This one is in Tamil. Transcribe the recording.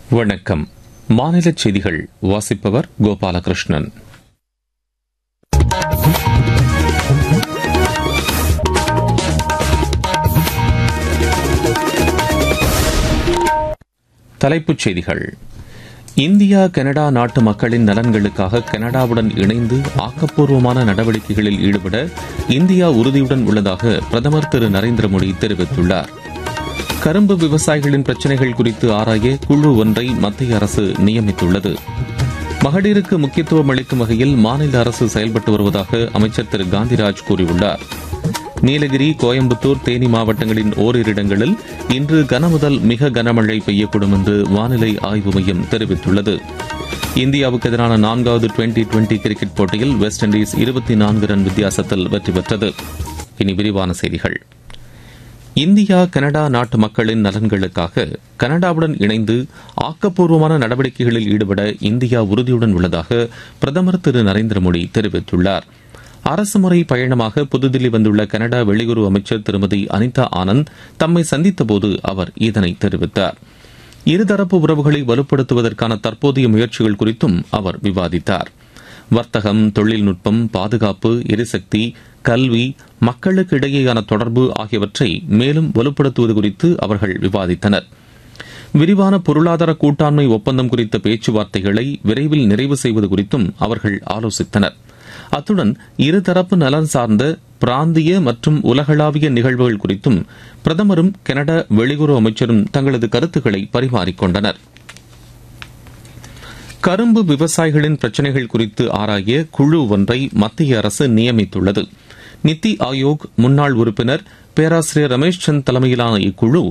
வணக்கம் மாநில செய்திகள் வாசிப்பவர் கோபாலகிருஷ்ணன் தலைப்புச் செய்திகள் இந்தியா கனடா நாட்டு மக்களின் நலன்களுக்காக கனடாவுடன் இணைந்து ஆக்கப்பூர்வமான நடவடிக்கைகளில் ஈடுபட இந்தியா உறுதியுடன் உள்ளதாக பிரதமர் திரு நரேந்திர மோடி தெரிவித்துள்ளார் கரும்பு விவசாயிகளின் பிரச்சினைகள் குறித்து ஆராய குழு ஒன்றை மத்திய அரசு நியமித்துள்ளது மகளிருக்கு முக்கியத்துவம் அளிக்கும் வகையில் மாநில அரசு செயல்பட்டு வருவதாக அமைச்சர் திரு காந்திராஜ் கூறியுள்ளார் நீலகிரி கோயம்புத்தூர் தேனி மாவட்டங்களின் ஓரிரு இடங்களில் இன்று கனமுதல் மிக கனமழை பெய்யக்கூடும் என்று வானிலை ஆய்வு மையம் தெரிவித்துள்ளது இந்தியாவுக்கு எதிரான நான்காவது டுவெண்டி டுவெண்டி கிரிக்கெட் போட்டியில் வெஸ்ட் இண்டீஸ் இருபத்தி நான்கு ரன் வித்தியாசத்தில் வெற்றி பெற்றது இனி விரிவான செய்திகள் இந்தியா கனடா நாட்டு மக்களின் நலன்களுக்காக கனடாவுடன் இணைந்து ஆக்கப்பூர்வமான நடவடிக்கைகளில் ஈடுபட இந்தியா உறுதியுடன் உள்ளதாக பிரதமர் திரு நரேந்திர மோடி தெரிவித்துள்ளார் அரசுமுறை பயணமாக புதுதில்லி வந்துள்ள கனடா வெளியுறவு அமைச்சர் திருமதி அனிதா ஆனந்த் தம்மை சந்தித்தபோது அவர் இதனை தெரிவித்தார் இருதரப்பு உறவுகளை வலுப்படுத்துவதற்கான தற்போதைய முயற்சிகள் குறித்தும் அவர் விவாதித்தார் வர்த்தகம் தொழில்நுட்பம் பாதுகாப்பு எரிசக்தி கல்வி மக்களுக்கு இடையேயான தொடர்பு ஆகியவற்றை மேலும் வலுப்படுத்துவது குறித்து அவர்கள் விவாதித்தனர் விரிவான பொருளாதார கூட்டாண்மை ஒப்பந்தம் குறித்த பேச்சுவார்த்தைகளை விரைவில் நிறைவு செய்வது குறித்தும் அவர்கள் ஆலோசித்தனர் அத்துடன் இருதரப்பு நலன் சார்ந்த பிராந்திய மற்றும் உலகளாவிய நிகழ்வுகள் குறித்தும் பிரதமரும் கனடா வெளியுறவு அமைச்சரும் தங்களது கருத்துக்களை பரிமாறிக்கொண்டனர் கரும்பு விவசாயிகளின் பிரச்சினைகள் குறித்து ஆராய குழு ஒன்றை மத்திய அரசு நியமித்துள்ளது நித்தி ஆயோக் முன்னாள் உறுப்பினர் பேராசிரியர் ரமேஷ் சந்த் தலைமையிலான இக்குழு